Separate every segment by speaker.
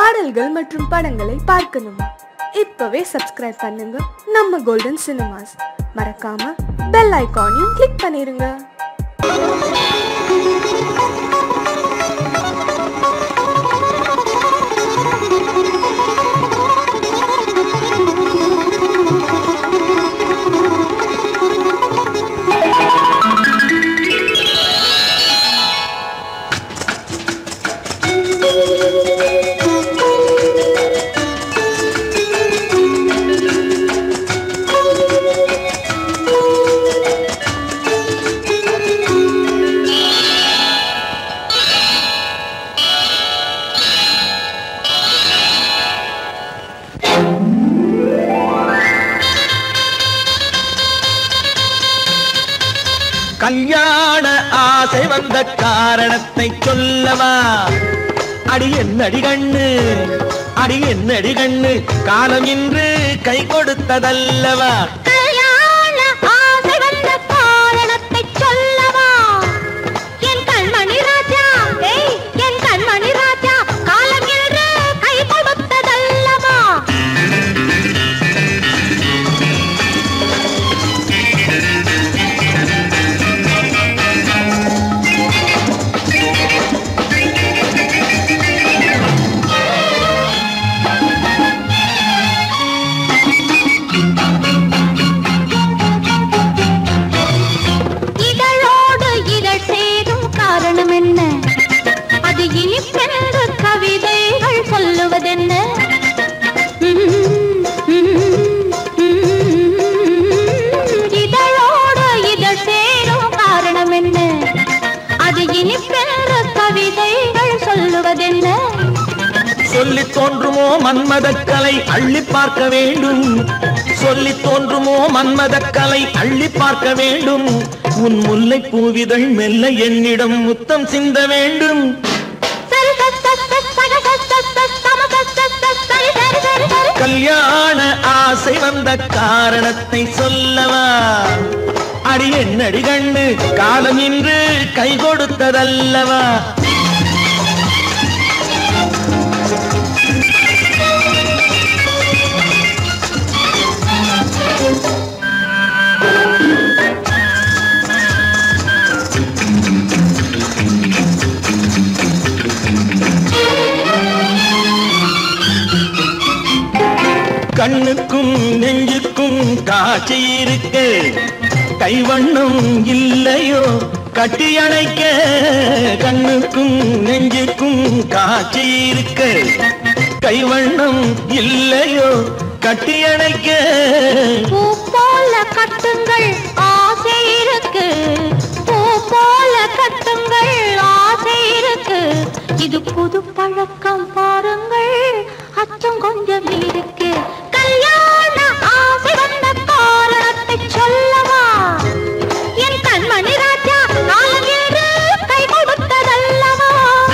Speaker 1: பாடல்கள் மற்றும் படங்களை பார்க்கணுமா இப்பவே சப்ஸ்கிரைப் பண்ணுங்க நம்ம கோல்டன் சினிமாஸ் மறக்காம பெல் ஐகானையும் கிளிக் பண்ணிருங்க
Speaker 2: கல்யாண ஆசை வந்த காரணத்தை சொல்லவா அடி என்னடி கண்ணு அடி என்னடி கண்ணு காலம் இன்று கை கொடுத்ததல்லவா
Speaker 3: கல்யாண ஆசை வந்த காரணத்தை சொல்லவா என் கண்மணி ராஜா ஏய் என் கண்மணி ராஜா காலம் என்று கை கொடுத்ததல்லவா இதழோடு இதழ் சேரும் காரணம் என்ன அது இனிப்பென்று கவிதைகள் சொல்லுவதென்ன இதழோடு இதழ் சேரும் காரணம் என்ன அது இனிப்பென்று கவிதைகள் சொல்லுவதென்ன
Speaker 2: சொல்லி தோன்றுமோ மன்மதக்கலை அள்ளி பார்க்க வேண்டும் சொல்லி தோன்றுமோ மன்மதக்கலை அள்ளி பார்க்க வேண்டும் உன் முல்லை பூவிதழ் மெல்ல என்னிடம் முத்தம் சிந்த வேண்டும்
Speaker 3: சரி சரி சரி சரி சரி சரி சரி சரி சரி சரி
Speaker 2: கல்யாண ஆசை வந்த காரணத்தை சொல்லவா அடி என்னடி கண்ணு காலம் இன்று கை கொடுத்ததல்லவா கண்ணுக்கும் நெஞ்சுக்கும் காட்சி இருக்கு கைவண்ணம் இல்லையோ கட்டி அணைக்க கண்ணுக்கும் நெஞ்சுக்கும் காட்சி இருக்கு கைவண்ணம் இல்லையோ கட்டி அணைக்க
Speaker 3: பூ போல கட்டுங்கள் ஆசை இருக்கு பூ போல கட்டுங்கள் ஆசை இருக்கு இது புது பழக்கம் பாருங்கள் அச்சம் கொஞ்சம் இருக்கு கல்யாண ஆசை வந்த காரணத்தை சொல்லவா என் கண்மணி ராஜா காலம் என்று கை கொடுத்ததல்லவா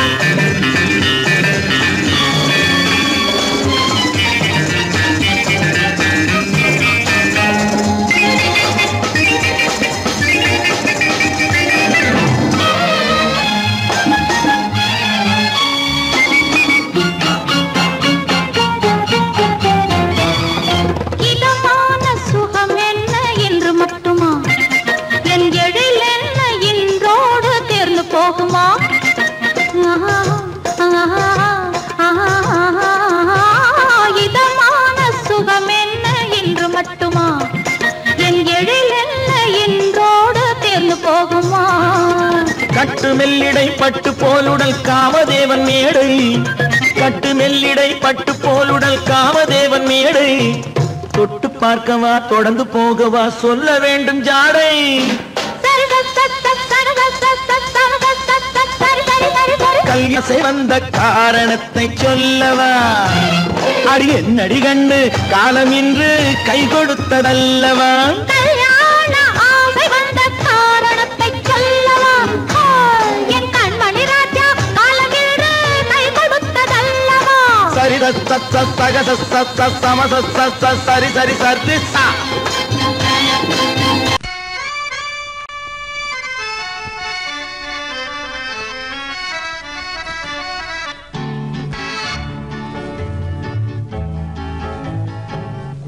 Speaker 3: இதமான சுகம் என்ன என்று மட்டுமா என் எழில் என்ன இன்றோடு தேர்ந்து போகுமா ஆஹா, ஆஹா, ஆஹா, இதமான சுகம் என்ன என்று மட்டுமா என் எழில் என்ன இன்றோடு தேர்ந்து போகுமா
Speaker 2: கட்டு மெல்லிடை பட்டு போலுடல் காமதேவன் மேடை கட்டு மெல்லிடை பட்டு போலுடல் காமதேவன் மேடை தொட்டு பார்க்கவா தொடர்ந்து போகவா சொல்ல வேண்டும் ஜாடை
Speaker 3: சரி சரி சரி சரி சரி சரி சரி சரி சரி சரி சரி சரி சரி
Speaker 2: கல்யாசை வந்த காரணத்தை சொல்லவா அடி என்னடி கண்டு காலம் இன்று கை கொடுத்ததல்லவா
Speaker 3: கல்யாண ஆசை வந்த காரணத்தை சொல்லவா ஆ, என் கண்மணி ராஜா காலமிரு கை கொடுத்ததல்லவா
Speaker 2: சரி ச ச ச சக ச ச ச சம ச ச ச சரி சரி சரி சா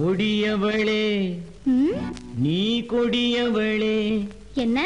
Speaker 4: கொடியவளே
Speaker 3: ம்,
Speaker 4: நீ கொடியவளே
Speaker 3: என்ன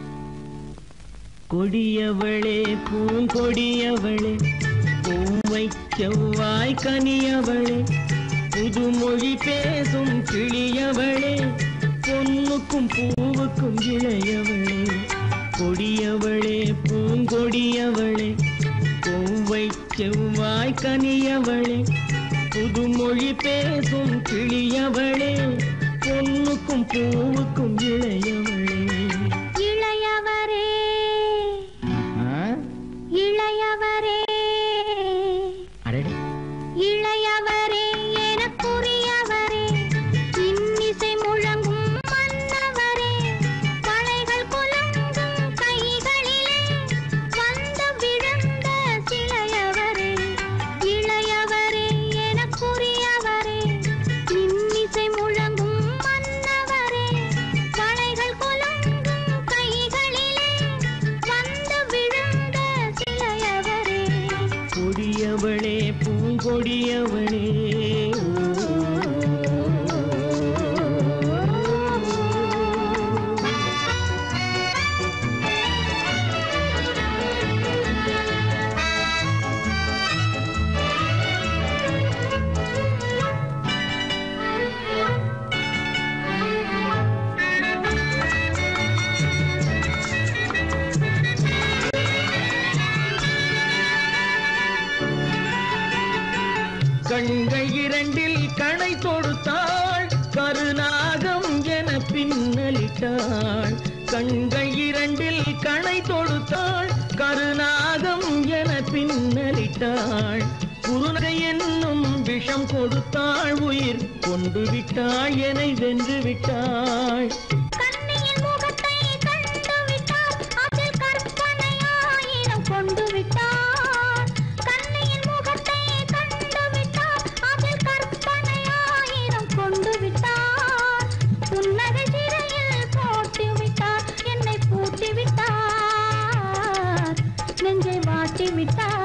Speaker 4: கொடியவளே பூங்கொடியவளே பூவை செவ்வாய் கனியவளே புதுமொழி பேசும் கிளியவளே பொன்னுக்கும் பூவுக்கும் இளையவளே கொடியவளே பூங்கொடியவளே பூவை செவ்வாய் கனியவளே புதுமொழி பேசும் கிளியவளே பொன்னுக்கும் பூவுக்கும் இளையவளே
Speaker 3: இளையவரே
Speaker 4: ஆ?
Speaker 3: இளையவரே
Speaker 4: அடடே
Speaker 3: இளையவரே எனக்குரியவரே இன்னிசை முழங்கும் மன்னவரே கலைகள் குலுங்கும் கைகளிலே வந்து விழுந்த சிலையவரே இளையவரே எனக்குரியவரே இன்னிசை முழங்கும் மன்னவரே கலைகள் குலுங்கும் கைகளிலே வந்து விழுந்த சிலையவரே
Speaker 4: கொடியவளே பூங்கொடியவளே கண்கள் இரண்டில் கணை தொடுத்தாள் கருநாகம் என பின்னலிட்டாள் கண்கள் இரண்டில் கணை தொடுத்தாள் கருநாகம் என பின்னலிட்டாள் குருநகை என்னும் விஷம் கொடுத்தாள் உயிர் கொண்டு விட்டாள் என்னை வென்று விட்டாள்
Speaker 3: கண்ணியின் முகத்தை கண்டு விட்டார் அதில் கற்பனையாயிரம் கொண்டு விட்டார் கண்ணியின் முகத்தை கண்டு விட்டார் அதில் கற்பனையாயிரம் கொண்டு விட்டார் புன்னகை சிறையில் போட்டு விட்டார் என்னை பூட்டி விட்டார் நெஞ்சை வாட்டி விட்டார்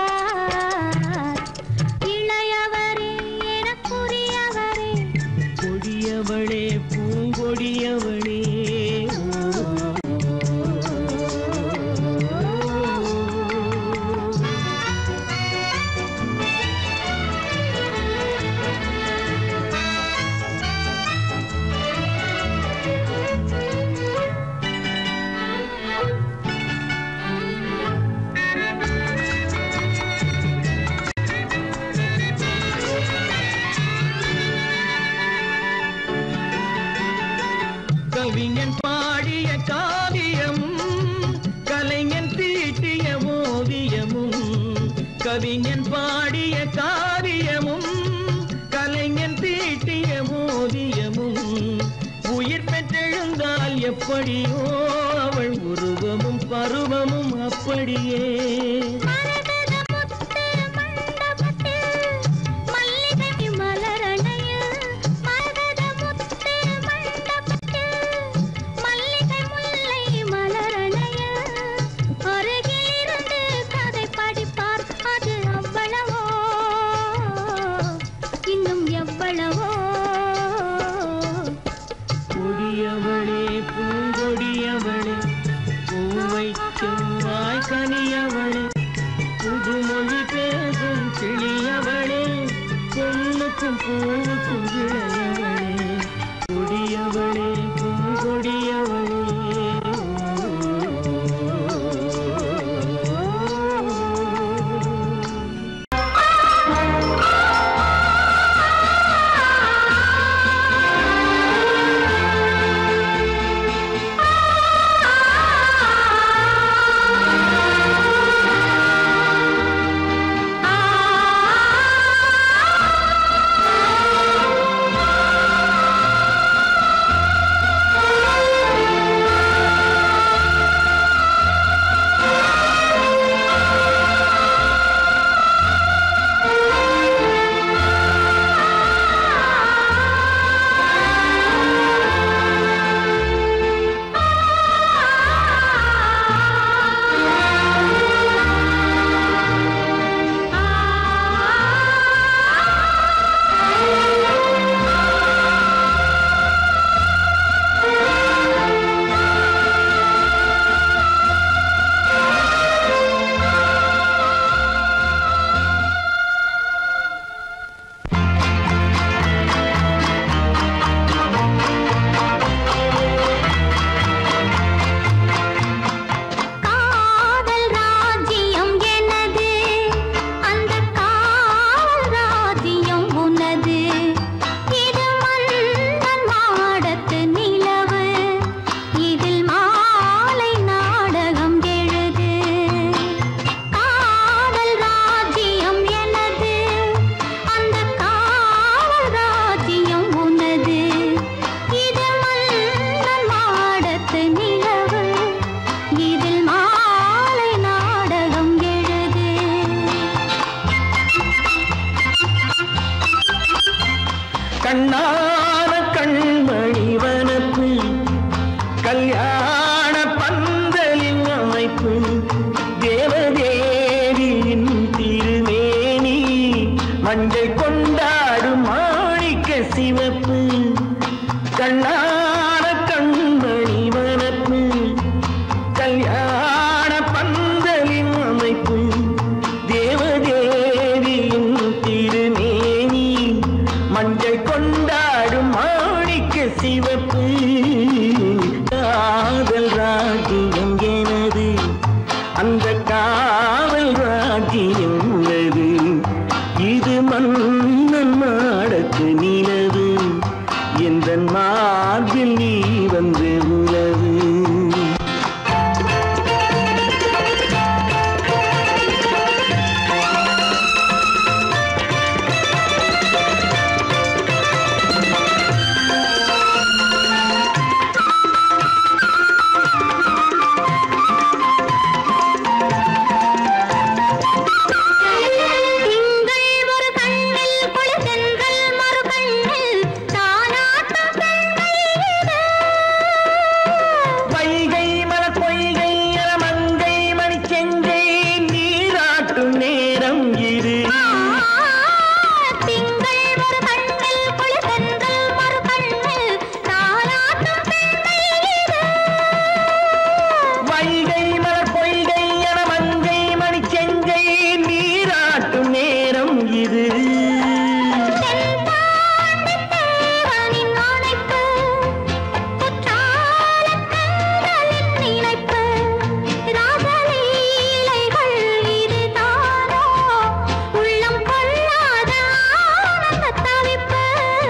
Speaker 3: இளையவரே எனக்குரியவரே
Speaker 4: கொடியவளே பூங்கொடியவளே கவிஞன் பாடிய காவியமும் கலைஞன் தீட்டிய ஓவியமும் கவிஞன் பாடிய காவியமும் கலைஞன் தீட்டிய ஓவியமும் உயிர் பெற்றெழுந்தால் எப்படியோ அவள் உருவமும் பருவமும் அப்படியே
Speaker 3: மரகத முத்து மண்டபத்தில் மல்லிகை மலரணையில் மரகத முத்து மண்டபத்தில் மல்லிகை முல்லை மலரணையில் அருகில் இருந்து கதை படிப்பார் அது அவ்வளவோ இன்னும் எவ்வளவோ
Speaker 4: கொடியவளே பூங்கொடியவளே பூவை செவ்வாய் கனியவளே புதுமொழி பேசும் கிளியவளே பொண்ணுக்கும் பூவுக்கும் இளையவளே கொடியவளே பூங்கொடியவளே
Speaker 3: ஆ
Speaker 4: கண்ணான கண்மணி வனப்பு கல்யாண பந்தலின் அமைப்பு தேவதேவியின் திருமேனி மஞ்சள் கொண்டாடும் மாணிக்க சிவப்பு கண்ணான கண்மணி வனப்பு கல்யாண பந்தலின் அமைப்பு தேவதேவியின் திருமேனி மஞ்சள் கொண்டாடும் மாணிக்க சிவப்பு காதல் ராஜ்யம் எனது அந்த காவல் ராஜ்யம் உள்ளது இது மன்னன் மாடத்து நிலவு எந்த மார்பில் நீ வந்து உலவு
Speaker 3: திங்கள் ஒரு கண்ணில் குளிர்தென்றல் மறு கண்ணில் தானாட்டம் பெண்மையிலே.
Speaker 4: வைகை மலர் பொய்கை என மங்கை மணி செங்கை நீராட்டும் நேரம் இது
Speaker 3: திங்கள் ஒரு கண்ணில் குளிர்தென்றல் மறு கண்ணில் தானாட்டம் பெண்மையிலே.
Speaker 4: வைகை மலர் பொய்கை என மங்கை மணி செங்கை நீராட்டும் நேரம் இது
Speaker 3: தென்பாண்டித் தேவனின் ஆணைப்பு, குற்றாலக் கண்களின் நினைப்பு, ராசலீலைகள் இதுதானோ, உள்ளம் கொள்ளாத ஆனந்தத் தவிப்பு.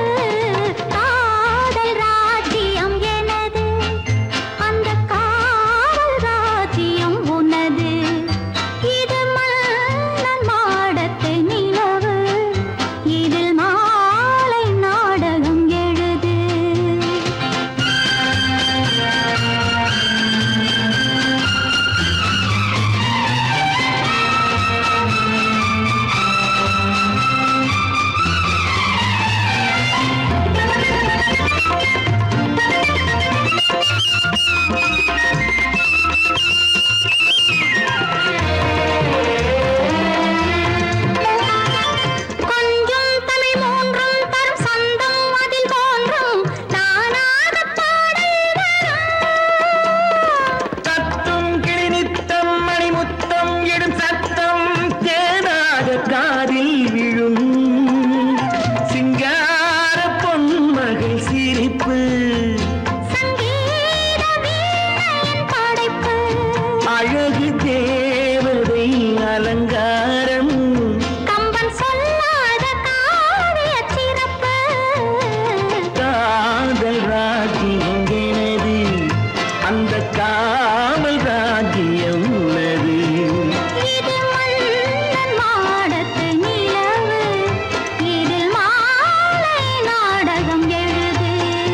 Speaker 3: காதல் ராஜ்யம் எனது, அந்தக் காவல் ராஜ்யம் உனது. இது மன்னன் மாடத்து நிலவு இதில் மாலை நாடகம் எழுது கொஞ்சம் தமிழ் மூன்றும் தரும் சந்தம் அதில் தோன்றும் நானாகப் பாடல் வரும்.
Speaker 4: தத்தும் கிளி நித்தம் மணிமுத்தம் இடும் சத்தம் தேனாக காதில் விழும் சிங்கார பொன்மகள் சிரிப்பு
Speaker 3: சங்கீத வீணையின் படைப்பு
Speaker 4: அழகு தேவதை அலங்காரம்
Speaker 3: கம்பன் சொல்லாத காவியச் சிறப்பு
Speaker 4: காதல் ராஜ்யம் எனது அந்த காவல் ராஜ்யம் உள்ளது
Speaker 3: இது மன்னன் மாடத்து நிலவு இதில் மாலை நாடகம் எழுது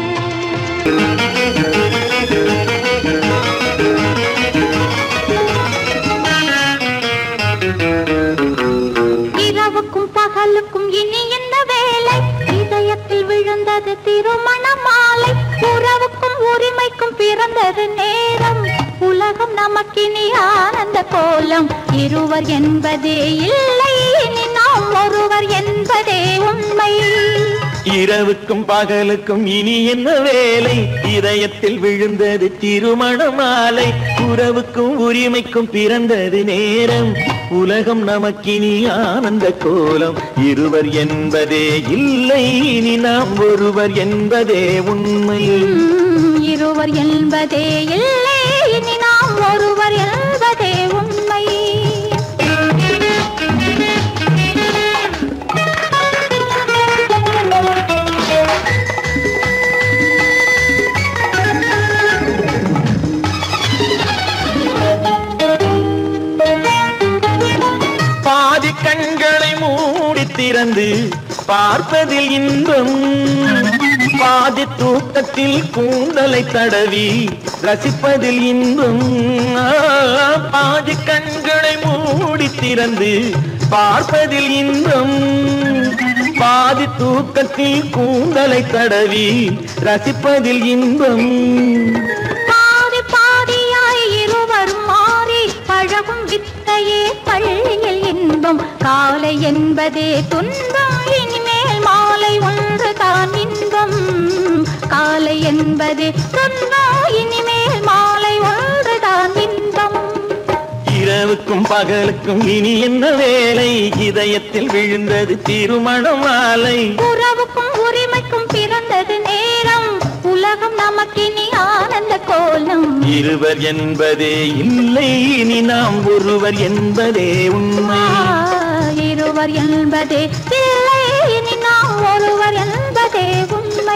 Speaker 3: இரவுக்கும் பகலுக்கும் இனி என்ன வேலை இதயத்தில் விழுந்தது திருமண மாலை உறவுக்கும் உரிமைக்கும் பிறந்தது நேரம் உலகம் நமக்கினி ஆனந்த கோலம் இருவர் என்பதே இல்லை இனி நாம் ஒருவர் என்பதே உண்மை
Speaker 4: இரவுக்கும் பகலுக்கும் இனி என்ன வேலை இதயத்தில் விழுந்தது திருமண மாலை உறவுக்கும் உரிமைக்கும் பிறந்தது நேரம் உலகம் நமக்கினி ஆனந்த கோலம் இருவர் என்பதே இல்லை இனி நாம் ஒருவர் என்பதே உண்மை
Speaker 3: உம், இருவர் என்பதே இல்லை இனி நாம் ஒருவர் என்பதே உண்மை
Speaker 4: பாதி கண்களை மூடி திறந்து பார்ப்பதில் இன்பம் பாதி தூக்கத்தில் கூந்தலை தடவி ரசிப்பதில் இன்பம் ஆ, பாதி கண்களை மூடி திறந்து பார்ப்பதில் இன்பம் பாதி தூக்கத்தில் கூந்தலை தடவி ரசிப்பதில் இன்பம்
Speaker 3: பாதி பாதியாய் இருவரும் மாறி பழகும் வித்தையே பள்ளியில் இன்பம் காலை என்பதே துன்பம் இனிமேல் மாலை ஒன்று தான் இன்பம் காலை என்பதே துன்பம் இனிமேல் மாலை ஒன்று தான் இன்பம்
Speaker 4: இரவுக்கும் பகலுக்கும் இனி என்ன வேலை இதயத்தில் விழுந்தது திருமண மாலை
Speaker 3: உறவுக்கும் உரிமைக்கும் பிறந்தது நேரம் உலகம் நமக்கினி ஆனந்த கோலம்
Speaker 4: இருவர் என்பதே இல்லை இனி நாம் ஒருவர் என்பதே உண்மை
Speaker 3: ஆ, இருவர் என்பதே இல்லை இனி நாம் ஒருவர் என்பதே உண்மை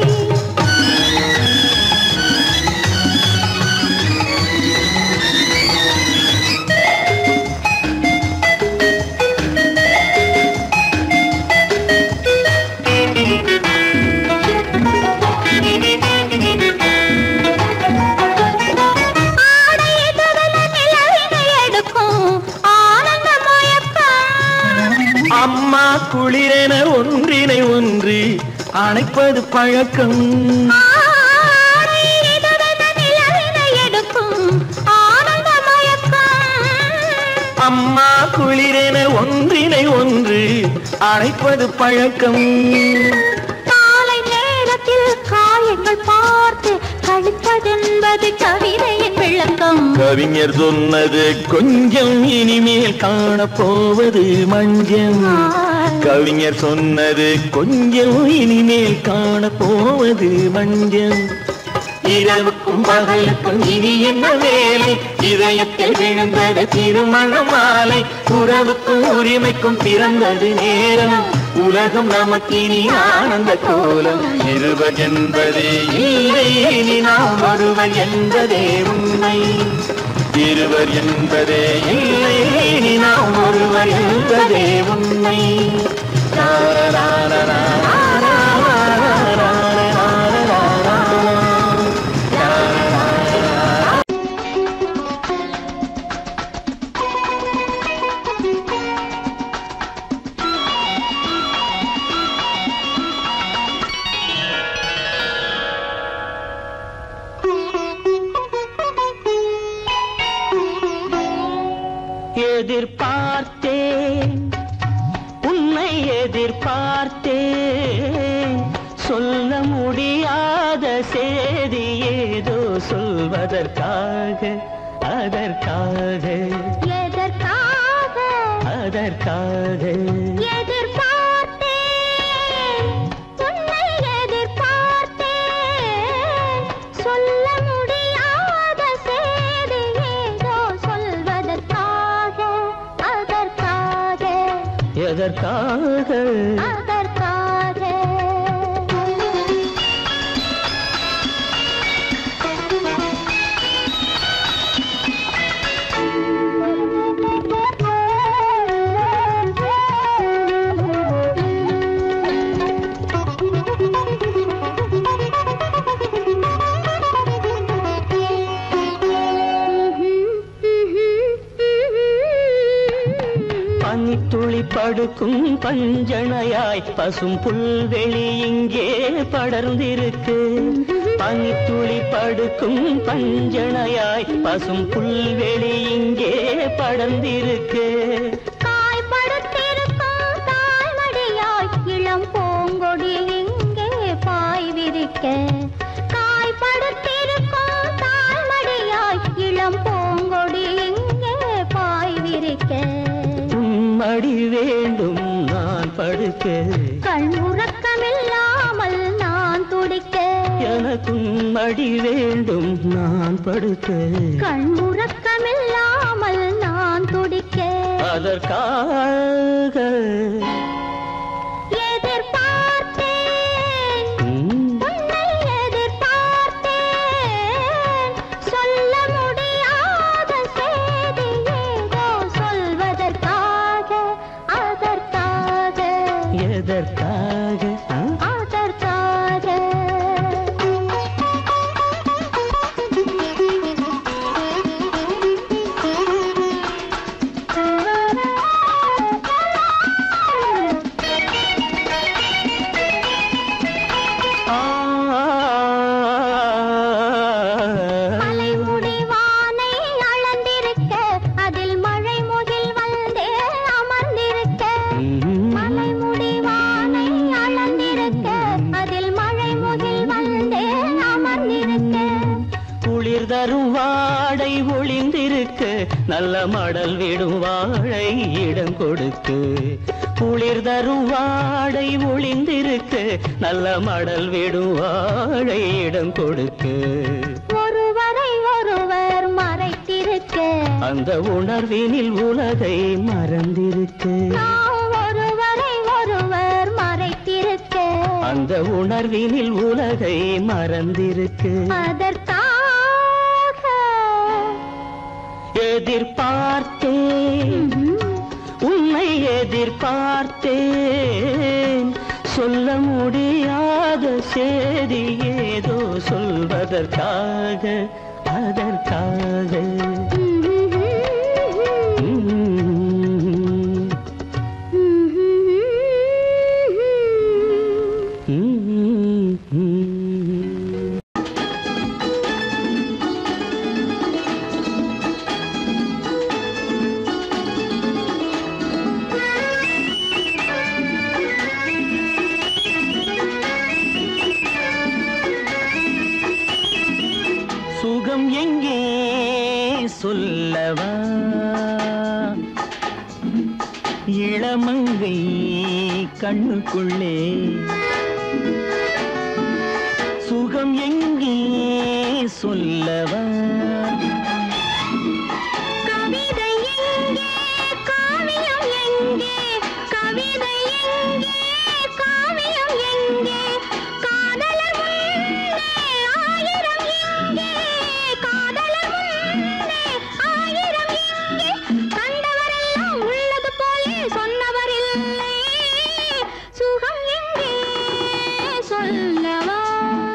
Speaker 3: ஆடை எதிரில நிலவினை எடுக்கும் ஆனந்த மயக்கம்
Speaker 4: அம்மா குளிரென ஒன்றினை ஒன்று அணைப்பது பழக்கம்
Speaker 3: ஆடை எதிரில நிலவினை எடுக்கும் ஆனந்த மயக்கம்
Speaker 4: அம்மா குளிரென ஒன்றினை ஒன்று அணைப்பது பழக்கம்
Speaker 3: காலை நேரத்தில் காயங்கள் பார்த்து கழிப்பதென்பது கவிதையின் விளக்கம்
Speaker 4: கவிஞர் சொன்னது கொஞ்சம் இனிமேல் காணப்போவது மஞ்சம் கவிஞர் சொன்னது கொஞ்சம் இனிமேல் காணப்போவது மஞ்சம் இரவுக்கும் பகலுக்கும் இனி என்ன வேலை இதயத்தில் விழுந்தது திருமண மாலை உறவுக்கும் உரிமைக்கும் பிறந்தது நேரம் உலகம் நமக்கினி ஆனந்த கோலம் இருவர் என்பதே இல்லை இனி நாம் ஒருவர் என்பதே உண்மை இருவர் என்பதே இல்லை இனி நாம் ஒருவர் என்பதே உண்மை எதிர்பார்த்தேன் உன்னை எதிர்பார்த்தேன் சொல்ல முடியாத செய்தி ஏதோ சொல்வதற்காக அதற்காக
Speaker 3: எதற்காக
Speaker 4: அதற்காக
Speaker 3: எதிர்பார்த்தேன் உன்னை எதிர்பார்த்தேன் சொல்ல முடியாத செய்தி ஏதோ சொல்வதற்காக அதற்காக
Speaker 4: எதற்காக
Speaker 3: அதற்காக
Speaker 4: பனித்துளி படுக்கும் பஞ்சணையாய் பசும் புல்வெளி இங்கே படர்ந்திருக்கு பனித்துளி படுக்கும் பஞ்சணையாய் பசும் புல்வெளி இங்கே படர்ந்திருக்கு
Speaker 3: காய்படுத்திருக்கும் தாய்மடியாய் இளம் பூங்கொடி இங்கே பாய் விரிக்க காய்படுத்திருக்கும் தாய்மடியாய் இளம் பூங்கொடி இங்கே பாய் விரிக்க
Speaker 4: உம்மடி வேண்டும் நான் படுக்க
Speaker 3: கண் உறக்கமில்லாமல் நான் துடிக்க
Speaker 4: எனக்கும் மடி வேண்டும் நான் படுக்க
Speaker 3: கண் உறக்கமில்லாமல் நான் துடிக்க
Speaker 4: அதற்காக
Speaker 3: எதிர்பார்த்தேன்
Speaker 4: ம்,
Speaker 3: உன்னை எதிர்பார்த்தேன் சொல்ல முடியாத செய்தி ஏதோ சொல்வதற்காக அதற்காக
Speaker 4: எதற்காக ஆ?
Speaker 3: அதற்காக
Speaker 5: நல்ல மடல் விடும் வாழை இடம் கொடுக்கு குளிர் தரும் வாடை ஒளிந்திருக்கு நல்ல மடல் விடும் வாழை இடம் கொடுக்கு
Speaker 3: ஒருவரை ஒருவர் மறைத்திருக்க
Speaker 5: அந்த உணர்வினில் உலகை மறந்திருக்கு
Speaker 3: நாம் ஒருவரை ஒருவர் மறைத்திருக்க
Speaker 5: அந்த உணர்வினில் உலகை மறந்திருக்கு
Speaker 3: அதற்காக
Speaker 5: எதிர்பார்த்தேன் உன்னை எதிர்பார்த்தேன் சொல்ல முடியாத செய்தி ஏதோ சொல்வதற்காக அதற்காக உம், உம், உம். சுகம் எங்கே சொல்லவா இளமங்கை கண்ணுக்குள்ளே சுகம் எங்கே சொல்லவா
Speaker 3: கவிதை எங்கே காவியம் எங்கே கவிதை எங்கே காவியம் எங்கே காதலர் முன்னே ஆயிரம் எங்கே காதலர் முன்னே ஆயிரம் எங்கே கண்டவரெல்லாம் உள்ளது போலே சொன்னவர் இல்லை சுகம் எங்கே சொல்லவா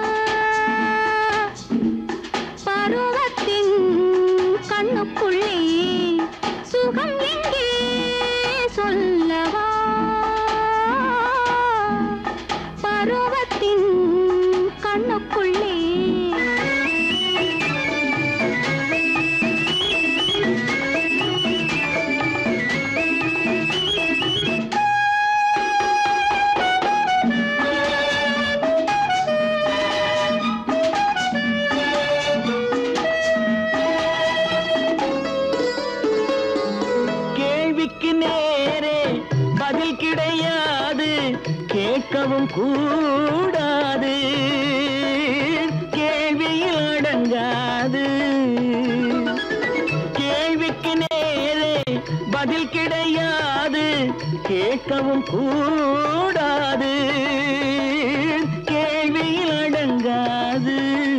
Speaker 3: பருவத்தின் கண்ணுக்குள்ளே சுகம் எங்கே சொல்லவா பருவத்தின் கண்ணுக்குள்ளே
Speaker 5: கேள்விக்கு நேரே பதில் கிடையாது கேட்கவும் கூடாது கேள்வியில் அடங்காது கேள்விக்கு நேரே பதில் கிடையாது கேட்கவும் கூடாது கேள்வியில் அடங்காது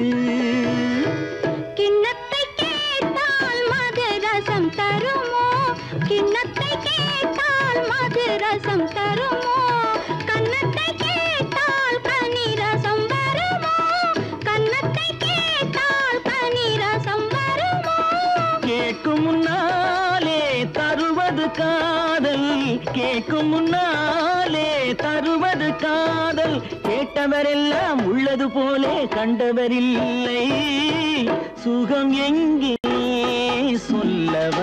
Speaker 3: கிண்ணத்தை கேட்டால் மது ரசம் தருமோ கிண்ணத்தை கேட்டால் மது ரசம் தருமோ கன்னத்தை கேட்டால் கனி ரசம் வருமோ கன்னத்தை கேட்டால் கனி ரசம் வருமோ
Speaker 5: கேட்கும் முன்னாலே தருவது காதல் கேட்கும் முன்னாலே தருவது காதல் கேட்டவரெல்லாம் உள்ளது போலே கண்டவரில்லை சுகம் எங்கே சொல்லவா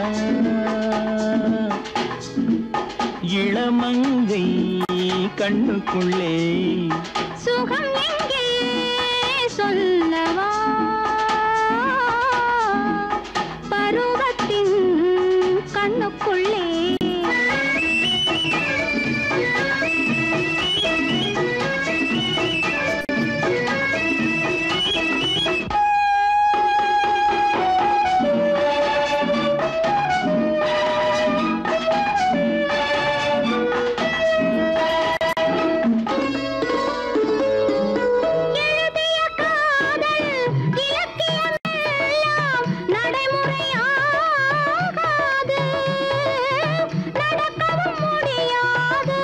Speaker 5: இளமங்கை கண்ணுக்குள்ளே
Speaker 3: சுகம் எங்கே சொல்லவா பருவத்தின் கண்ணுக்குள்ளே எழுதிய காதல் இலக்கியமெல்லாம் நடைமுறையாகாது நடக்கவும் முடியாது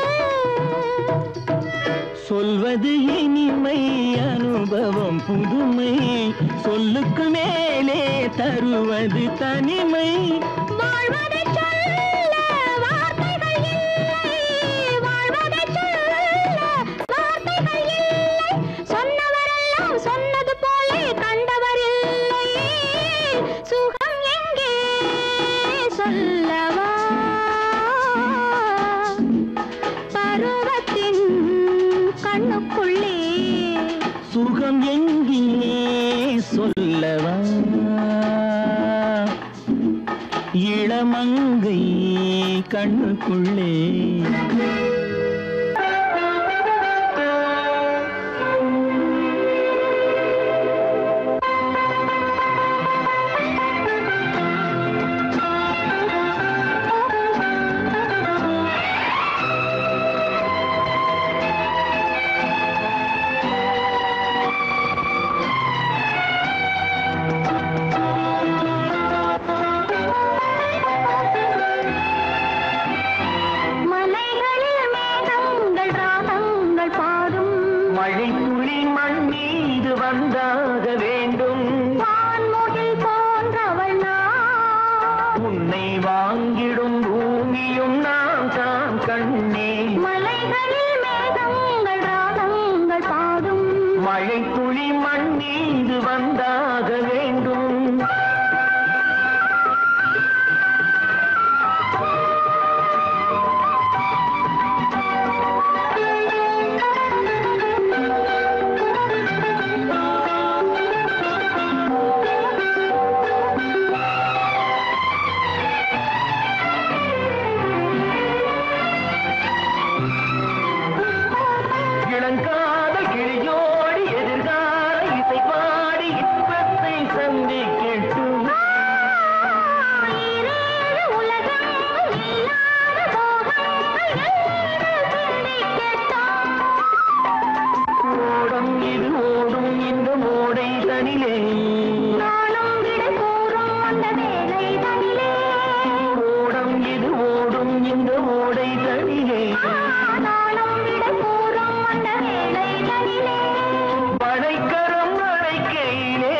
Speaker 5: சொல்வது இனிமை அனுபவம் புதுமை சொல்லுக்கு மேலே தருவது தனிமை
Speaker 3: வாழ்வதைச் சொல்ல வார்த்தைகள் இல்லை வாழ்வதைச் சொல்ல வார்த்தைகள் இல்லை சொன்னவரெல்லாம் சொன்னது போலே கண்டவர் இல்லை சுகம் எங்கே சொல்லவா பருவத்தின் கண்ணுக்குள்ளே
Speaker 5: சுகம் எங்கே சொல்லவா இள மங்கை கண்ணுக்குள்ளே
Speaker 3: மலைகளில் மேகங்கள் ராகங்கள் பாடும்
Speaker 4: மழை துளி மண் மீது வந்தாக வேண்டும்
Speaker 3: வான்முகில் போன்றவள் நான்
Speaker 4: உன்னை வாங்கிடும் பூமியும் நான் தான் கண்ணே
Speaker 3: மலைகளில் மேகங்கள் ராகங்கள் பாடும்
Speaker 4: மழை துளி மண் மீது வந்தாக வேண்டும் இளங்காதல் கிளியோடி எதிர்கால இசை பாடி இன்பத்தை சந்திக்கட்டும்
Speaker 3: ஈரேழு உலகங்கள் இல்லாத போகங்கள் என்னிடம் சிந்திக்கட்டும்.
Speaker 4: ஓடம் இது ஓடும் இந்த மோடை தனிலே
Speaker 3: நாளும் விடை கூறும் அந்த வேலை தனிலே
Speaker 4: ஓடம் இது ஓடும் இந்த மோடை தனிலே
Speaker 3: நாளும் விடை கூறும் அந்த வேலை தனிலே
Speaker 4: வளைக்கரம் அணைக்கையிலே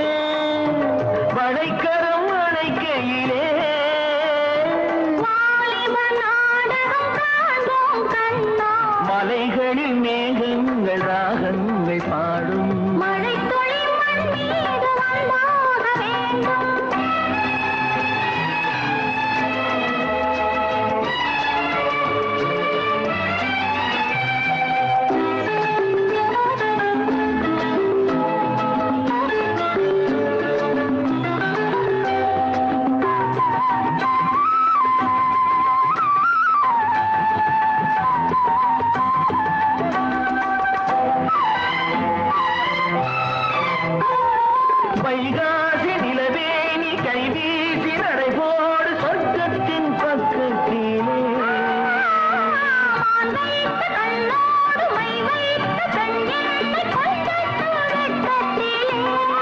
Speaker 4: வளைக்கரம் அணைக்கையிலே
Speaker 3: வாலிப நாடகம் காண்போம் கண்ணா
Speaker 4: மலைகளில் மேகங்கள் ராகங்கள் பாடும்
Speaker 3: மழை துளி மண் மீது வந்தாக வேண்டும்
Speaker 4: வைகாசி நிலவே நீ கைவீசி நடைபோடு சொர்க்கத்தின் பக்கத்திலே
Speaker 3: மான் வைத்த கண்ணோடு மை வைத்த கண் என்னை கொஞ்சத்து வெட்கத்திலே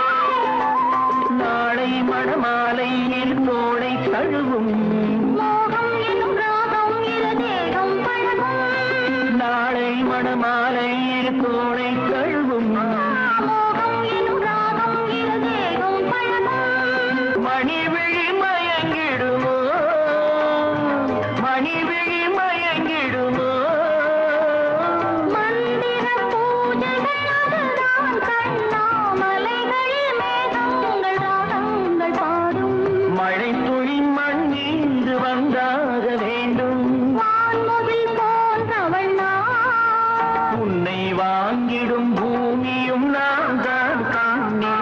Speaker 4: நாளை மணமாலையில் தோளை தழுவும்
Speaker 3: மோகம் எனும் ராகம் இரு தேகம் பழகும்
Speaker 4: நாளை மணமாலையில் தோளை தழுவும்
Speaker 3: மோகம் எனும் ராகம் இரு தேகம் பழகும்
Speaker 4: மணிவிழி மயங்கிடுமோ மணிவிழி மயங்கிடுமோ
Speaker 3: மந்திர பூஜைகள் அதுதான் கண்ணா மலைகளில் மேகங்கள் ராகங்கள் பாடும்
Speaker 4: மழை துளி மண் மீது வந்தாக வேண்டும்
Speaker 3: வான்முகில் போன்றவள் நான்
Speaker 4: உன்னை வாங்கிடும் பூமியும் நான் தான் காணே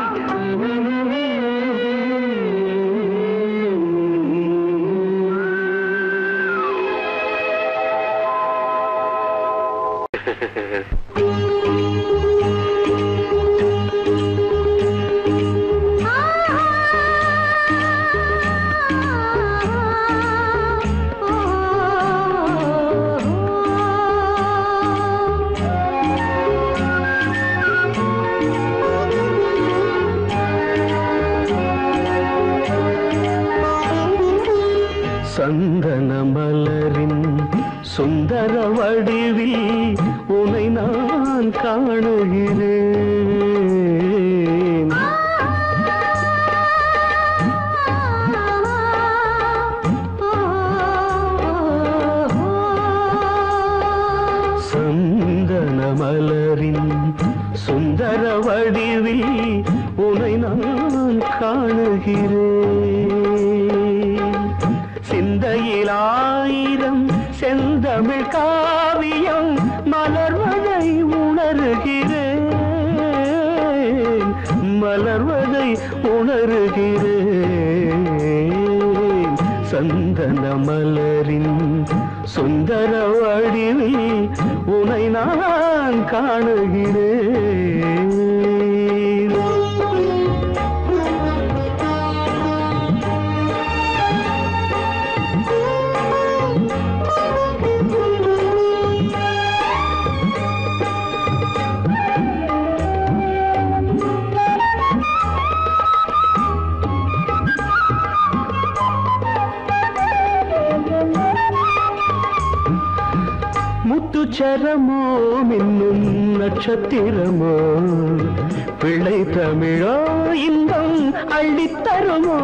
Speaker 5: சந்தன மலரின் சுந்தர வடிவில் உனை நான் காணுகிறேன் சந்தன மலரின் சுந்தர வடிவில் உனை நான் காணுகிறேன் சிந்தையில் ஆயிரம் செந்தமிழ் காவியம் மலர்வதை உணர்கிறேன் மலர்வதை உணர்கிறேன் சந்தன மலரின் சுந்தர வடிவில் உனை நான் காணுகிறேன் முத்துச்சரமோ மின்னும் நட்சத்திரமோ பிள்ளை தமிழோ இன்பம் அள்ளித்தருமோ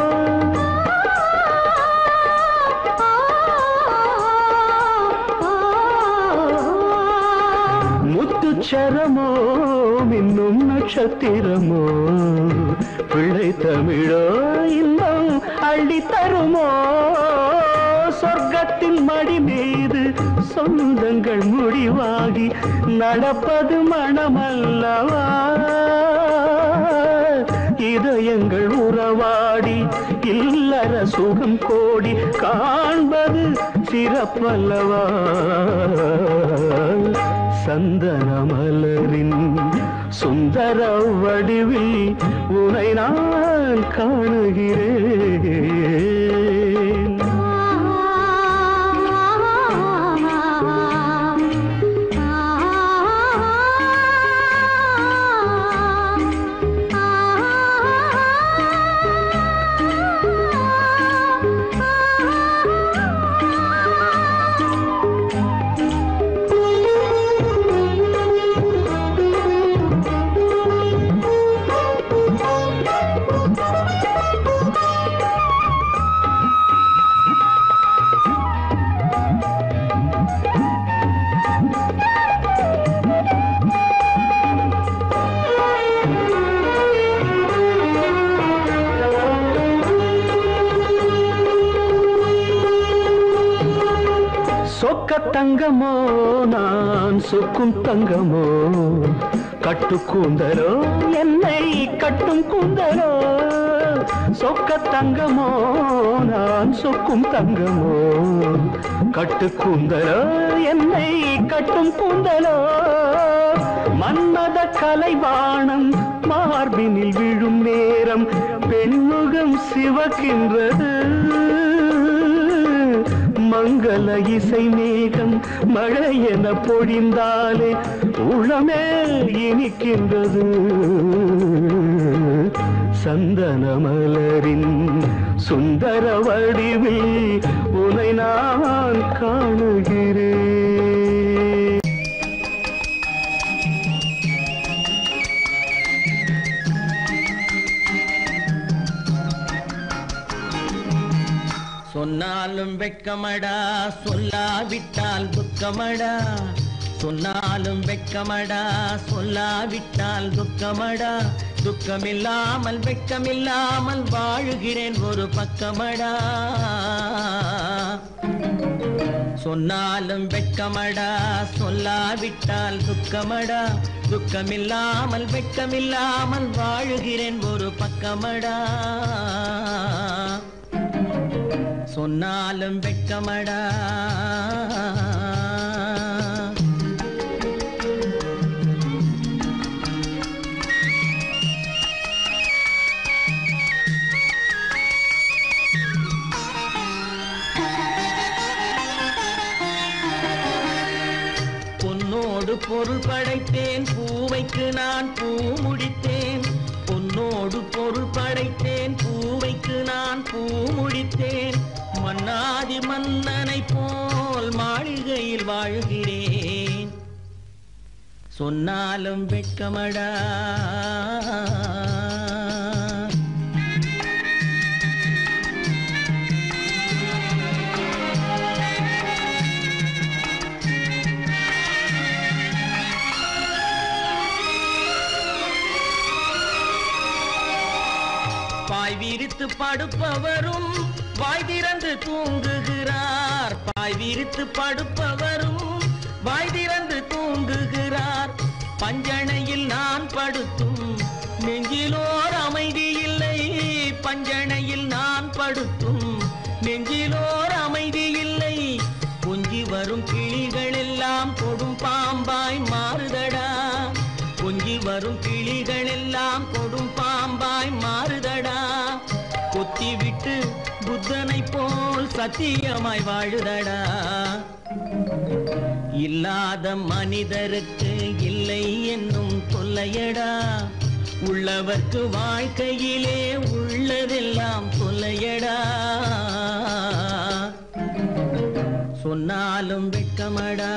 Speaker 5: முத்துச்சரமோ மின்னும் நட்சத்திரமோ பிள்ளை தமிழோ இன்பம் அள்ளித்தருமோ சொர்க்கத்தின் மடி மீது சொந்தங்கள் முடிவாகி நடப்பது மனமல்லவா இதயங்கள் உறவாடி இல்லற சுகம் கோடி காண்பது சிறப்பல்லவா சந்தன மலரின் சுந்தர வடிவில் உனை நான் காணுகிறேன் சொக்க தங்கமோ நான் சொக்கும் தங்கமோ கட்டு கூந்தலோ என்னை கட்டும் கூந்தலோ சொக்க தங்கமோ நான் சொக்கும் தங்கமோ கட்டு கூந்தலோ என்னை கட்டும் கூந்தலோ மன்மத கலைவாணம் மார்பினில் விழும் நேரம் பெண்முகம் சிவக்கின்றது மங்கள இசை மேகம் மழை என பொழிந்தாலே உளமே இனிக்கின்றது சந்தன மலரின் சுந்தர வடிவில் உனை நான் காணுகிறேன்
Speaker 4: சொன்னாலும் வெட்கமடா சொல்லாவிட்டால் துக்கமடா சொன்னாலும் வெட்கமடா சொல்லாவிட்டால் துக்கமடா துக்கமில்லாமல் வெட்கமில்லாமல் வாழுகிறேன் ஒரு பக்கமடா சொன்னாலும் வெட்கமடா சொல்லாவிட்டால் துக்கமடா துக்கமில்லாமல் வெட்கமில்லாமல் வாழுகிறேன் ஒரு பக்கமடா சொன்னாலும் வெட்கமடா பொன்னோடு பொருள் படைத்தேன் பூவைக்கு நான் பூ முடித்தேன் பொன்னோடு பொருள் படைத்தேன் பூவைக்கு நான் பூ முடித்தேன் மன்னாதி மன்னனை போல் மாளிகையில் வாழ்கிறேன் சொன்னாலும் வெட்கமடா பாய் விரித்து படுப்பவரும் வாய் திறந்து தூங்குகிறார் பாய் விரித்து படுப்பவரும் வாய் திறந்து தூங்குகிறார் பஞ்சணையில் நான் படுத்தும் நெஞ்சிலோர் அமைதி இல்லை பஞ்சணையில் நான் படுத்தும் நெஞ்சில் பாம்பாய் மாறுதடா கொஞ்சி வரும் கிளிகள் எல்லாம் கொடும் பாம்பாய் மாறுதடா கொத்தி விட்டு புத்தனை போல் சத்தியமாய் வாழுதடா இல்லாத மனிதருக்கு இல்லை என்னும் தொல்லையடா உள்ளவர்க்கு வாழ்க்கையிலே உள்ளதெல்லாம் தொல்லையடா சொன்னாலும் வெட்கமடா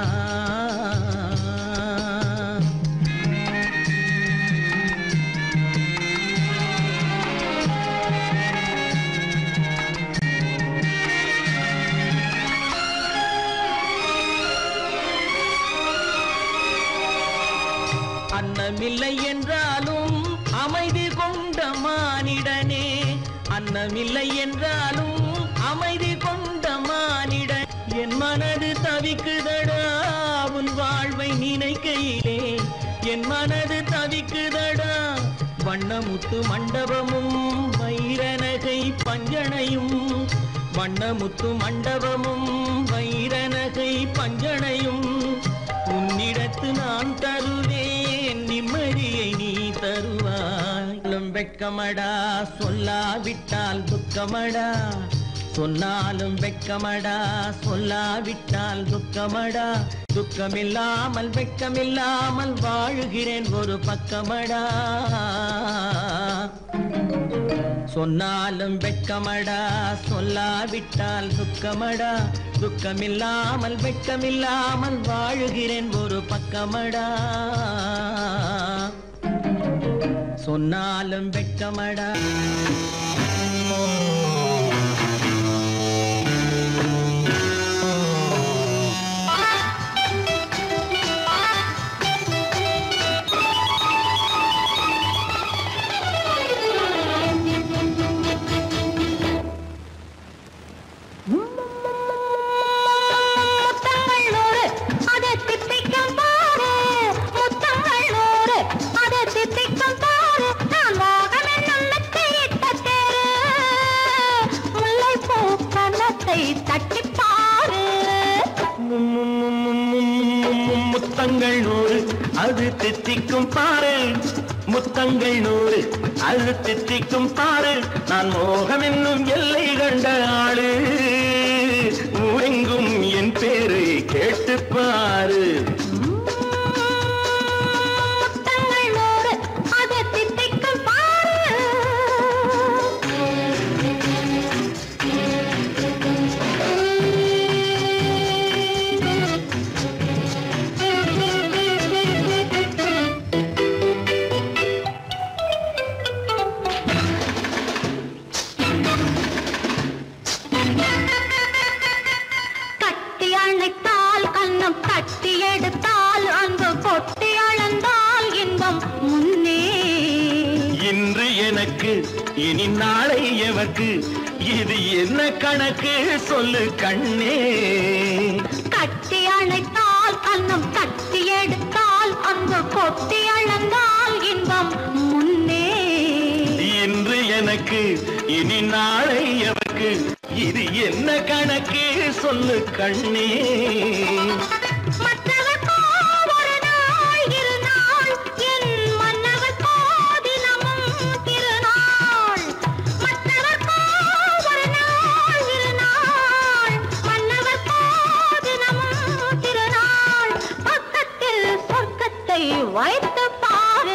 Speaker 4: அன்னமில்லை என்றாலும் அமைதி கொண்ட மானிடனே அன்னமில்லை என்றாலும் அமைதி கொண்ட மானிடன் என் மனது தவிக்குதடா உன் வாழ்வை நினைக்கையிலே என் மனது தவிக்குதடா வண்ணமுத்து மண்டபமும் வைரநகை பஞ்சனையும் வண்ணமுத்து மண்டபமும் வைரநகை பஞ்சனையும் உன்னிடத்து நான் தருவேன் நிம்மதியை நீ தருவாய் வெட்கமடா சொல்லாவிட்டால் துக்கமடா சொன்னாலும் வெட்கமடா சொல்லாவிட்டால் துக்கமடா துக்கமில்லாமல் வெட்கமில்லாமல் வாழுகிறேன் ஒரு பக்கமடா சொன்னாலும் வெட்கமடா சொல்லாவிட்டால் துக்கமடா துக்கமில்லாமல் வெட்கமில்லாமல் வாழுகிறேன் ஒரு பக்கமடா சொன்னாலும் வெட்கமடா
Speaker 3: முத்தங்கள் நூறு அதை தித்திக்கும் பாரு முத்தங்கள் நூறு அதை தித்திக்கும் பாரு நான் மோகம் என்னும் மெத்தையிட்ட தேரு முல்லைப்பூ கன்னத்தை தட்டிப் பாரு
Speaker 5: முத்தங்கள் நூறு அது தித்திக்கும் பாரு முத்தங்கள் நூறு அது தித்திக்கும் பாரு நான் மோகம் என்னும் எல்லை கண்ட ஆளு ஊரெங்கும் என் பேரை கேட்டு பாரு
Speaker 3: முத்தங்கள் நூறு அதை தித்திக்கும் பாரு கட்டி அணைத்தால் கண்ணம் கட்டி எடுத்தால் அன்பு கொட்டி அளந்தால் இன்பம் முன்னே
Speaker 5: இன்று எனக்கு இனி நாளை எவர்க்கு இது என்ன கணக்கு சொல்லு கண்ணே
Speaker 3: கட்டி அணைத்தால் கண்ணம் கட்டி எடுத்தால் அன்பு கொட்டி அளந்தால் இன்பம் முன்னே
Speaker 5: இன்று எனக்கு இனி நாளை எவர்க்கு இது என்ன கணக்கு சொல்லு கண்ணே
Speaker 3: மற்றவர்க்கோ ஒரு நாள் இரு நாள் என் மன்னவர்க்கோ தினமும் திருநாள் மற்றவர்க்கோ ஒரு நாள் இரு நாள் மன்னவர்க்கோ தினமும் திருநாள் பக்கத்தில் சொர்க்கத்தை வைத்து பாரு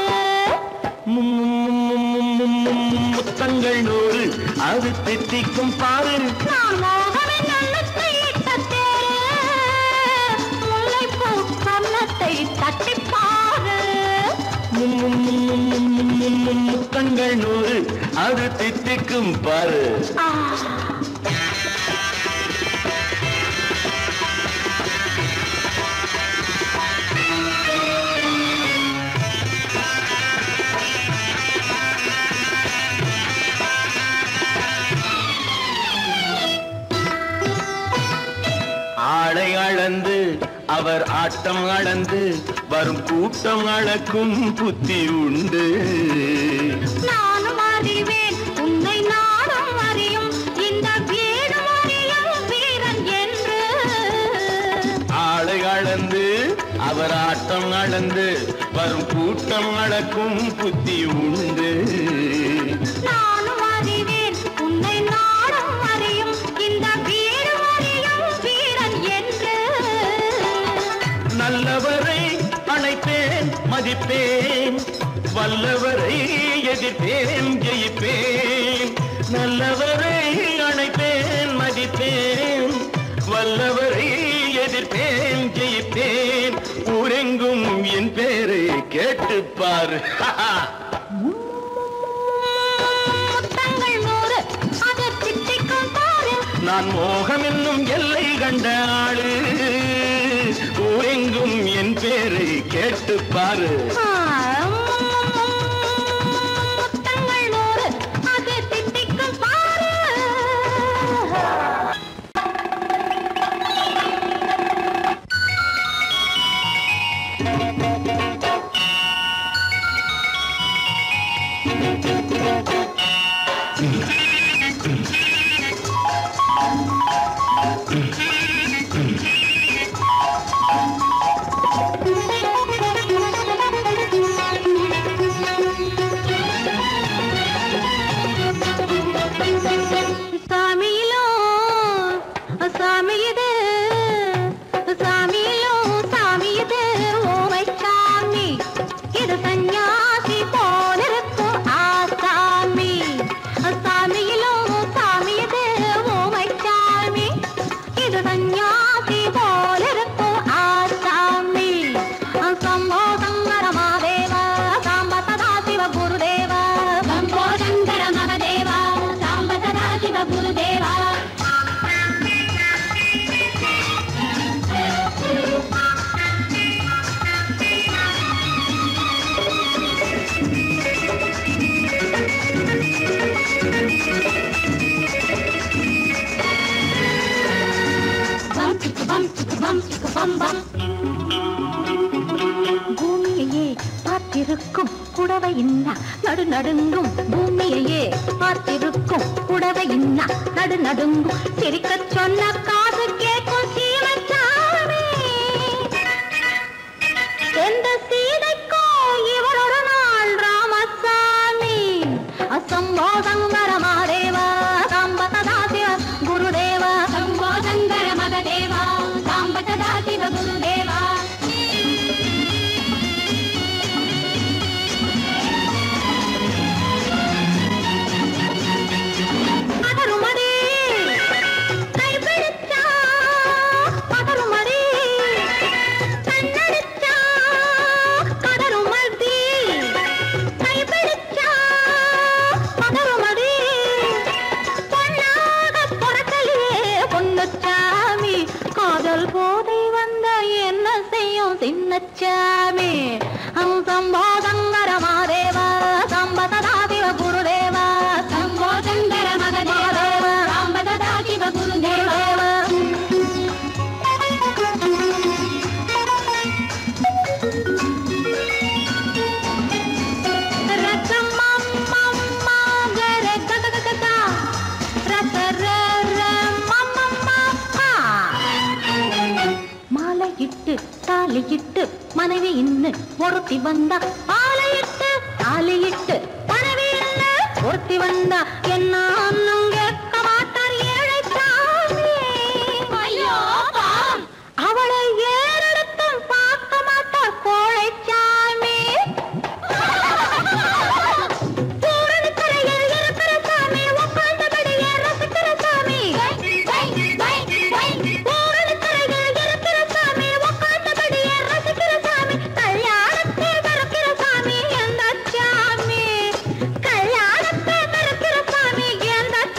Speaker 5: முத்தங்கள் நூறு அது தித்திக்கும் பாரு
Speaker 3: நான் மோகமே நல்லத்தை இட்ட தேரு முல்லைப்பூ கன்னத்தை தட்டிப் பாரு
Speaker 5: முத்தங்கள் நூறு அது தித்திக்கும் பாரு
Speaker 3: ஆ
Speaker 5: ஆளை அளந்து அவர் ஆட்டம் அளந்து வரும் கூட்டம் அளக்கும் புத்தி உண்டு
Speaker 3: நானும் அறிவேன் உன்னை நானும் அறியும் இந்த வீடும் அறியும் வீரன் என்று
Speaker 5: ஆளை அளந்து அவர் ஆட்டம் அளந்து வரும் கூட்டம் அளக்கும் புத்தி உண்டு
Speaker 3: நானும் அறிவேன் உன்னை நாடும் அறியும் இந்த வீடு அறியும் வீரன் என்று
Speaker 5: நல்லவரை அழைப்பேன் மதிப்பேன் வல்லவரை எதிர்ப்பேன் ஜெயிப்பேன் நல்லவரை அழைப்பேன் மதிப்பேன் வல்லவரை எதிர்ப்பேன் ஜெயிப்பேன் ஊரெங்கும் என் பேரை கேட்டுப்பார்
Speaker 3: முத்தங்கள் நூறு அதை திட்டிக்கும் பாரு
Speaker 5: நான் மோகம் என்னும் எல்லை கண்ட ஆளு ஊரெங்கும் என் பேரை கேட்டுப்பாரு
Speaker 3: முத்தங்கள் நூறு அதை திட்டிக்கும் பாரு சாமியிலோ சாமி இது சாமியிலோ சாமி இது ஓமை சாமி இது சந்நியாசி போலிருக்கும் ஆசாமி சாமியிலோ சாமி இது ஓமை சாமி இது சந்நியாசி போலிருக்கும் ஆசாமி சம்போ சங்கர மகாதேவ சாம்ப சதா சிவ குருதேவ சம்போ சங்கர மகதேவ சாம்ப சதா சிவ குருதேவ பம் சிக்கு பம் சிக்கு பம் சிக்கு பம் பம் பூமியையே பார்த்திருக்கும் புடவை இன்னா நடு நடுங்கும் பூமியையே பார்த்திருக்கும் புடவை இன்னா நடு நடுங்கும் சிரிக்கச் சொன்ன காது கேட்கும் சீமச்சாமி எந்த சீதைக்கோ இவர் ஒரு நாள் ராமசாமி அசம்போ சங்கர மகாதேவா சாம்ப சதா சிவ குருதேவா சம்போ சங்கர மகதேவா சாம்ப சதா சிவ குருதேவா பதறுமடி கைப்பிடிச்சா பதறுமடி கண்ணடிச்சா பதறுமடி கைப்பிடிச்சா பதறுமடி பொன்னாக பொறக்கலையே பொன்னுச்சாமி காதல் போதை வந்த என்ன செய்யும் சின்னச்சாமி சம்போ சங்கர மாதேவா சம்ப சதாதிவ குருதேவா சம்போ சங்கர மகதேவா சம்ப சதாதிவ குருதேவா மாலையிட்டு தாலியிட்டு மனைவி இன்னு ஒருத்தி வந்தா ஆலையிட்டு தாலியிட்டு மனைவி இன்னு ஒருத்தி வந்தா என்ன அண்ணன் கேட்க மாட்டார் ஏழை சாமி அவளை ஏறெடுத்தும் பார்க்க மாட்டார் கோழை சாமி பூரணிக்கரையில் இருக்கிற சாமி, உட்கார்ந்தபடியே ரசிக்கிற சாமி. பூரணிக்கரையில் இருக்கிற சாமி, உட்கார்ந்தபடியே ரசிக்கிற சாமி. கல்யாணத்தை மறக்கிற சாமி, எந்த சாமி? கல்யாணத்தை மறக்கிற சாமி, எந்த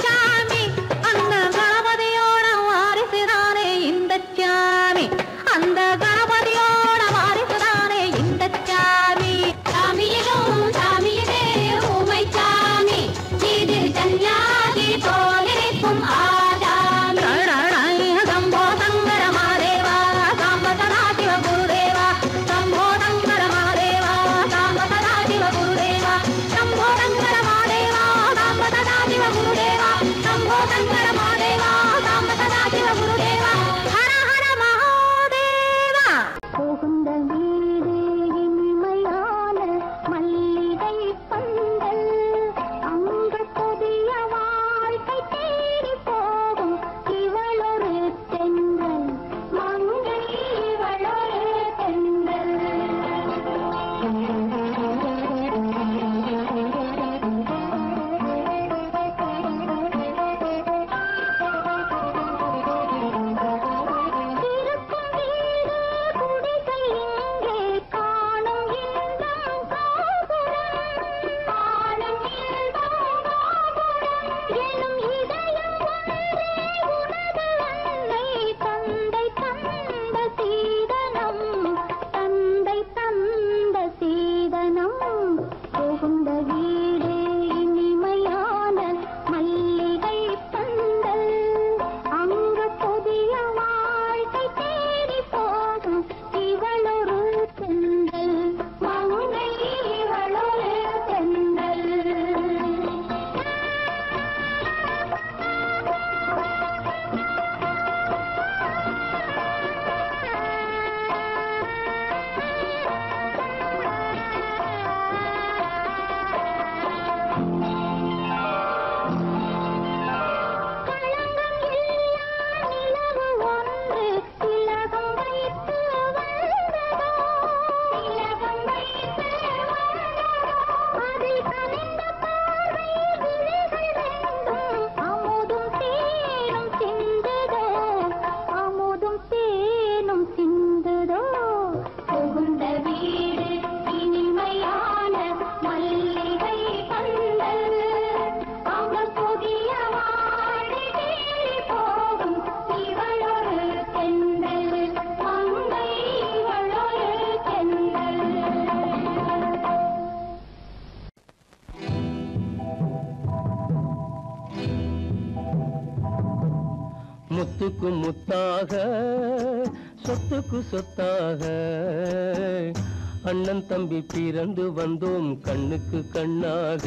Speaker 6: முத்துக்கு முத்தாக சொத்துக்கு சொத்தாக அண்ணன் தம்பி பிறந்து வந்தோம் கண்ணுக்கு கண்ணாக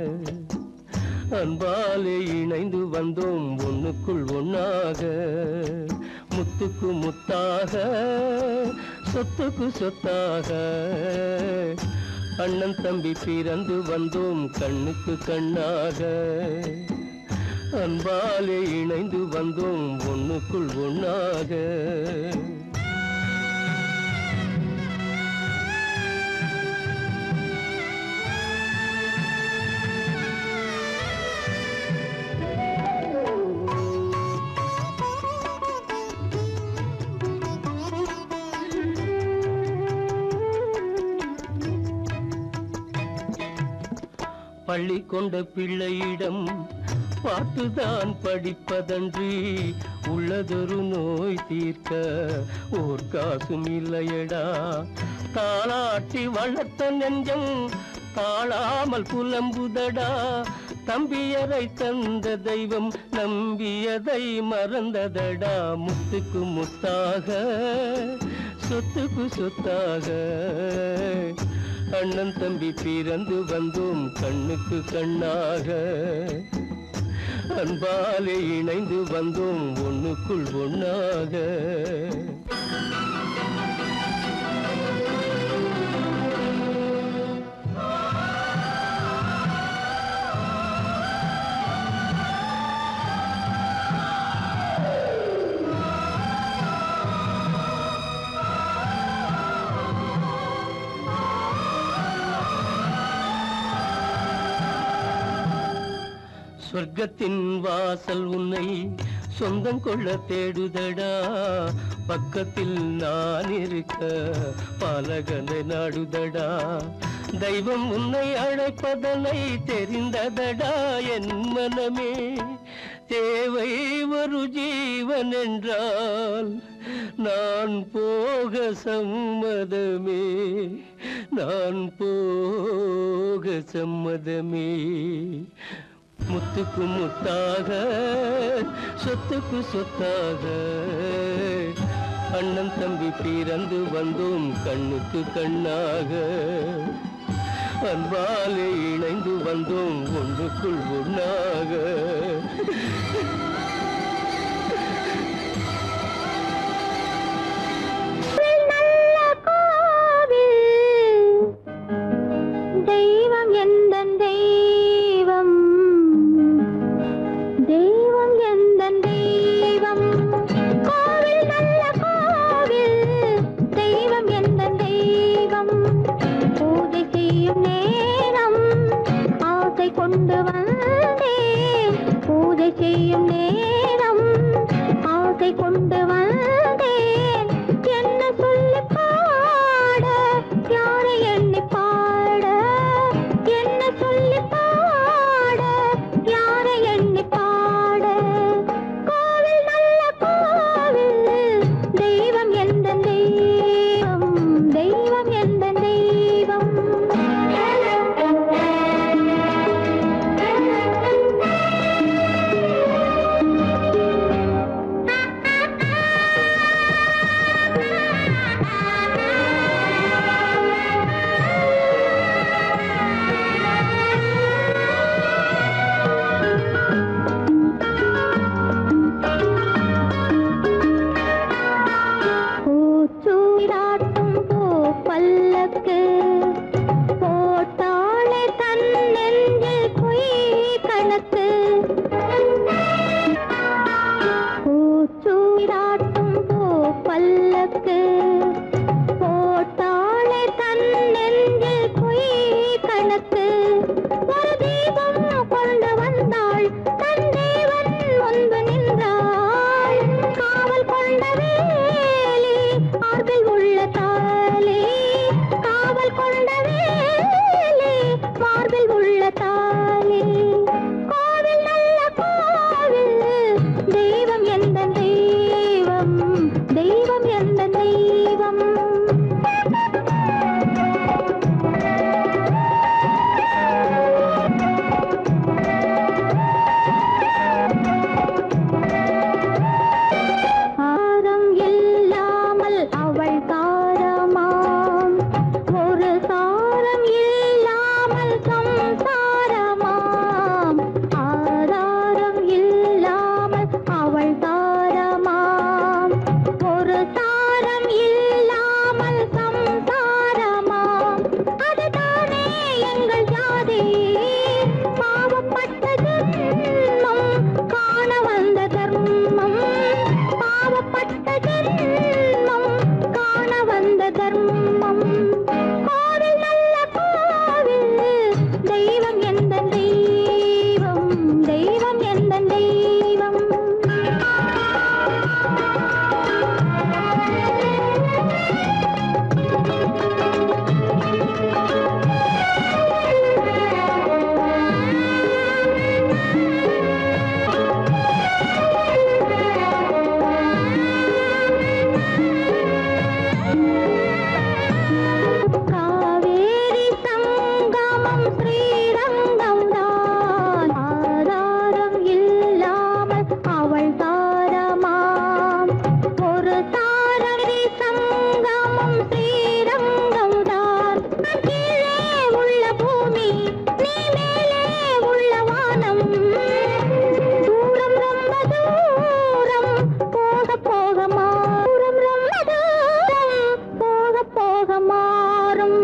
Speaker 6: அன்பாலே இணைந்து வந்தோம் ஒண்ணுக்குள் ஒண்ணாக முத்துக்கு முத்தாக சொத்துக்கு சொத்தாக அண்ணன் தம்பி பிறந்து வந்தோம் கண்ணுக்கு கண்ணாக அன்பாலே இணைந்து வந்தோம் ஒண்ணுக்குள் ஒண்ணாக பள்ளி கொண்ட பிள்ளையிடம் பார்த்துதான் படிப்பதன்றி உள்ளதொரு நோய் தீர்க்க ஓர் காசும் இல்லையடா தாளாட்டி வளர்த்த நெஞ்சம் தாழாமல் புலம்புதடா தம்பியரை தந்த தெய்வம் நம்பியதை மறந்ததடா முத்துக்கு முத்தாக சொத்துக்கு சொத்தாக அண்ணன் தம்பி பிறந்து வந்தோம் கண்ணுக்கு கண்ணாக அன்பாலே இணைந்து வந்தோம் ஒண்ணுக்குள் ஒண்ணாக சொர்க்கத்தின் வாசல் உன்னை சொந்தம் கொள்ள தேடுதடா பக்கத்தில் நான் இருக்க பாலகனை நாடுதடா தெய்வம் உன்னை அழைப்பதனை தெரிந்ததடா என் மனமே தேவை ஒரு ஜீவன் என்றால் நான் போக சம்மதமே நான் போக சம்மதமே முத்துக்கு முத்தாக சொத்துக்கு சொத்தாக அண்ணன் தம்பி பிறந்து வந்தோம் கண்ணுக்கு கண்ணாக அன்பாலே இணைந்து வந்தோம் ஒன்றுக்குள் ஒண்ணாக
Speaker 3: நல்ல கோவில் தெய்வம் எந்த தெய்வம் தெய்வம் எந்த தெய்வம் கோவில் நல்ல கோவில் தெய்வம் எந்த தெய்வம் பூஜை செய்யும் நேரம் ஆசை கொண்டு வந்தேன் பூஜை செய்யும் நேரம் ஆசை கொண்டு வந்தேன் என்ன சொல்லி பாட யாரை எண்ணி பாட என்ன சொல்லி பாட யாரை எண்ணி பாட கோவில் நல்ல கோவில் தெய்வம் எந்த தெய்வம் தெய்வம் எந்த தெய்வம் பூச்சூடாட்டும் பூ பல்லக்கு போட்டாளே தன் நெஞ்சில் பொய் கணக்கு பூச்சூடாட்டும் பூ பல்லக்கு போட்டாளே தன் நெஞ்சில் பொய் கணக்கு ஒரு தீபம் கொண்டு வந்தாள் தன் தேவன் முன்பு நின்றாள் காவல் கொண்ட வேலி ஆர்பில் உள்ள தாலி காவல் கொண்ட போக மாறும்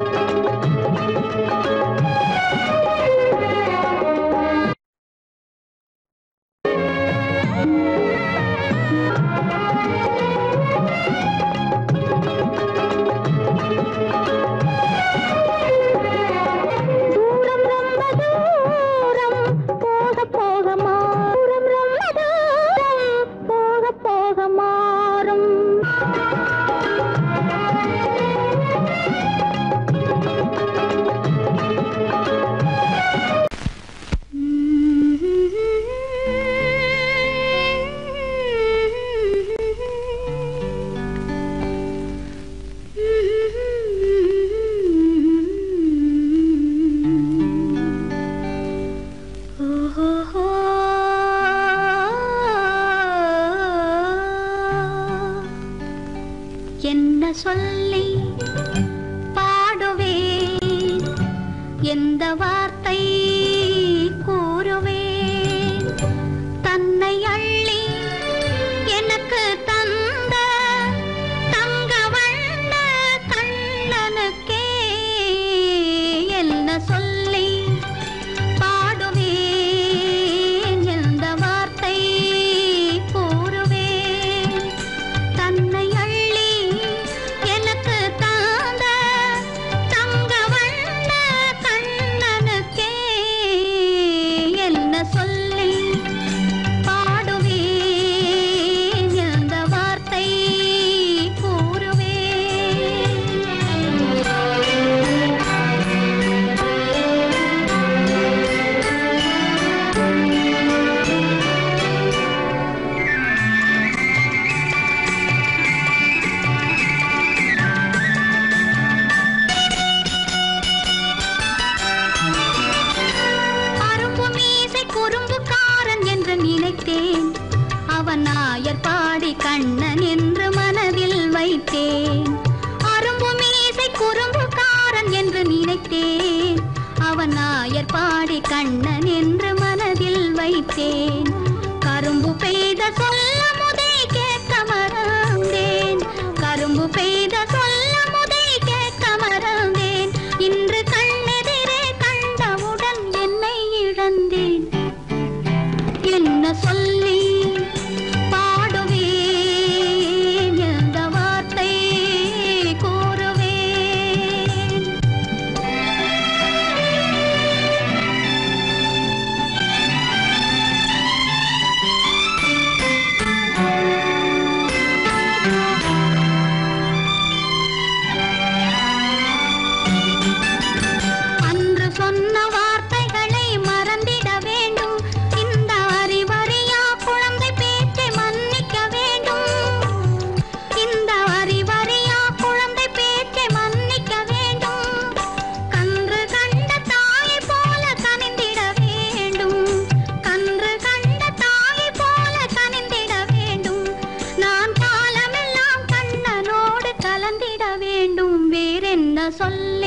Speaker 3: தூரம் ரொம்ப தூரம் போக போக மாறும் ரொம்ப தூரம் போக போக மாறும் என்ன சொல்லி பாடுவேன் எந்த வார்த்தை கூறுவேன் தன்னை அள்ளி எனக்கு தந்த தங்க வண்ண கண்ணனுக்கே என்ன சொல்லி பாடுவேன் எந்த வார்த்தை கூறுவேன் தன்னை அள்ளி எனக்கு தாந்த தங்க வண்ண கண்ணனுக்கே என்ன சொல்லி பாடுவேன் எந்த வார்த்தை அரும்பு மீசை குறும்புக்காரன் என்று நினைத்தேன் அவன் நாயர் பாடி கண்ணன் என்று மனதில் வைத்தேன் அரும்பு மீசை குறும்புக்காரன் என்று நினைத்தேன் அவன் நாயர் பாடி கண்ணன் என்று மனதில் வைத்தேன் கரும்பு பெய்த சொல்ல முதை கேட்க மறந்தேன் கரும்பு பெய்த சொல்ல முதை கேட்க மறந்தேன் இன்று கண்ணெதிரே கண்டவுடன் என்னை இழந்தேன் என்ன சொல்லி பாடுவேன் எந்த வார்த்தை கூறுவேன் அன்று சொன்ன வார்த்தைகளை மறந்திட வேண்டும் இந்த அறிவறியா குழந்தை பேச்சை மன்னிக்க வேண்டும் இந்த அறிவறியா குழந்தை பேச்சை மன்னிக்க வேண்டும் கன்று கண்ட தாயை போல கனிந்திட வேண்டும் கன்று கண்ட தாயை போல கனிந்திட வேண்டும் நான் காலமெல்லாம் கண்ணனோடு கலந்திட வேண்டும் வேறென்ன சொல்லி